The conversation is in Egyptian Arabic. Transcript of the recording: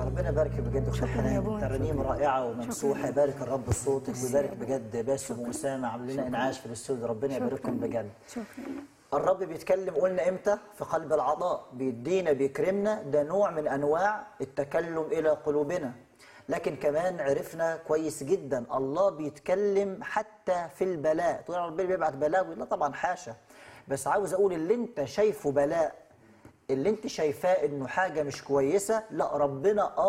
ربنا يبارك بجد اخت شكراً يا حنان أبونا. ترانيم رائعه وممسوحه شكراً. يبارك الرب صوتك ميرسي ويبارك يا بجد باسم واسامه عاملين لنا انعاش في الاستوديو ربنا يبارككم بجد شكرا الرب بيتكلم قلنا امتى في قلب العطاء بيدينا بيكرمنا ده نوع من انواع التكلم الى قلوبنا لكن كمان عرفنا كويس جدا الله بيتكلم حتى في البلاء تقول ربنا بيبعت بلاوي لا طبعا حاشا بس عاوز اقول اللي انت شايفه بلاء اللي انت شايفاه انه حاجه مش كويسه لا ربنا اه